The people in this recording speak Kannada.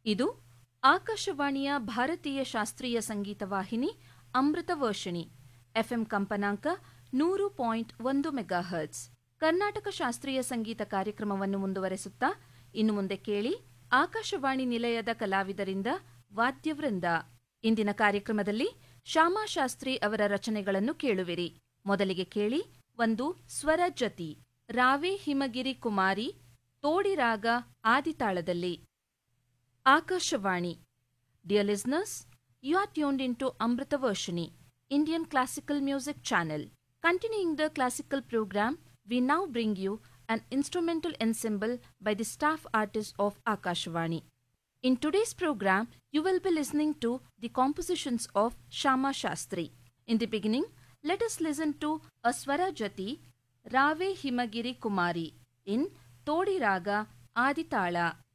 ಇದು ಆಕಾಶವಾಣಿಯ ಭಾರತೀಯ ಶಾಸ್ತ್ರೀಯ ಸಂಗೀತ ವಾಹಿನಿ ಅಮೃತ ವರ್ಷಿಣಿ ಎಫ್ಎಂ ಕಂಪನಾಂಕ ನೂರು ಪಾಯಿಂಟ್ ಒಂದು ಮೆಗಾಹರ್ಟ್ಸ್ ಕರ್ನಾಟಕ ಶಾಸ್ತ್ರೀಯ ಸಂಗೀತ ಕಾರ್ಯಕ್ರಮವನ್ನು ಮುಂದುವರೆಸುತ್ತಾ ಇನ್ನು ಮುಂದೆ ಕೇಳಿ ಆಕಾಶವಾಣಿ ನಿಲಯದ ಕಲಾವಿದರಿಂದ ವಾದ್ಯವೃಂದ ಇಂದಿನ ಕಾರ್ಯಕ್ರಮದಲ್ಲಿ ಶ್ಯಾಮಾ ಶಾಸ್ತ್ರಿ ಅವರ ರಚನೆಗಳನ್ನು ಕೇಳುವಿರಿ ಮೊದಲಿಗೆ ಕೇಳಿ ಒಂದು ಸ್ವರ ಜತಿ ರಾವೆ ಹಿಮಗಿರಿ ಕುಮಾರಿ ತೋಡಿರಾಗ ಆದಿತಾಳದಲ್ಲಿ Akashvani dear listeners you are tuned in to Amrita Varshini Indian classical music channel continuing the classical program we now bring you an instrumental ensemble by the staff artists of Akashvani. In today's program, you will be listening to the compositions of Shama Shastri. In the beginning, let us listen to a Swara Jati, Rave Himagiri Kumari, in Todi Raga Aditala.